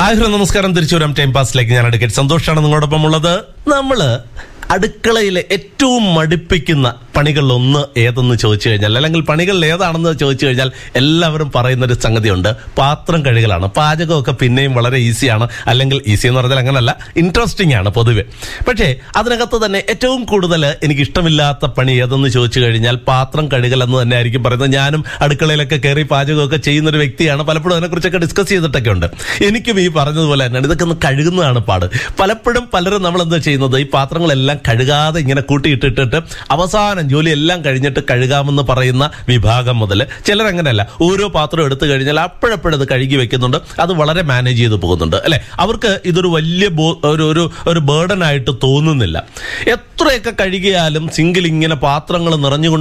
hi hello നമസ്കാരം തിരിച്ചു വരാം ടൈം പാസിലേക്ക് ഞാൻ അഡ്വക്കേറ്റ് സന്തോഷാണ് നിങ്ങളോടൊപ്പം ഉള്ളത് നമ്മള് അടുക്കളയിലെ ഏറ്റവും മടുപ്പിക്കുന്ന പണികളിലൊന്ന് ഏതെന്ന് ചോദിച്ചു കഴിഞ്ഞാൽ അല്ലെങ്കിൽ പണികളിൽ ഏതാണെന്ന് ചോദിച്ചു കഴിഞ്ഞാൽ എല്ലാവരും പറയുന്ന ഒരു സംഗതിയുണ്ട് പാത്രം കഴുകലാണ് പാചകമൊക്കെ പിന്നെയും വളരെ ഈസിയാണ് അല്ലെങ്കിൽ ഈസി എന്ന് പറഞ്ഞാൽ അങ്ങനല്ല ഇൻട്രസ്റ്റിംഗ് ആണ് പൊതുവെ പക്ഷേ അതിനകത്ത് തന്നെ ഏറ്റവും കൂടുതൽ എനിക്ക് ഇഷ്ടമില്ലാത്ത പണി ഏതെന്ന് ചോദിച്ചു കഴിഞ്ഞാൽ പാത്രം കഴുകൽ എന്ന് തന്നെ ആയിരിക്കും പറയുന്നത് ഞാനും അടുക്കളയിലൊക്കെ കയറി പാചകമൊക്കെ ചെയ്യുന്ന ഒരു വ്യക്തിയാണ് പലപ്പോഴും അതിനെക്കുറിച്ചൊക്കെ ഡിസ്കസ് ചെയ്തിട്ടൊക്കെ ഉണ്ട് എനിക്കും ഈ പറഞ്ഞതുപോലെ തന്നെയാണ് ഇതൊക്കെ ഒന്ന് കഴുകുന്നതാണ് പാട് പലപ്പോഴും പലരും നമ്മൾ എന്താ ചെയ്യുന്നത് ഈ പാത്രങ്ങളെല്ലാം കഴുകാതെ ഇങ്ങനെ കൂട്ടിയിട്ടിട്ടിട്ട് അവസാനം ജോലി എല്ലാം കഴിഞ്ഞിട്ട് കഴുകാമെന്ന് പറയുന്ന വിഭാഗം മുതൽ ചിലർ അങ്ങനെയല്ല ഓരോ പാത്രം എടുത്തു കഴിഞ്ഞാൽ അപ്പോഴപ്പോഴത് കഴുകി വെക്കുന്നുണ്ട് അത് വളരെ മാനേജ് ചെയ്ത് പോകുന്നുണ്ട് അല്ലെ അവർക്ക് ഇതൊരു വലിയ ബോ- ഒരു ഒരു ഒരു ബേർഡൻ ആയിട്ട് തോന്നുന്നില്ല എത്രയൊക്കെ കഴുകിയാലും സിങ്കിൽ ഇങ്ങനെ പാത്രങ്ങൾ നിറഞ്ഞുകൊണ്ട്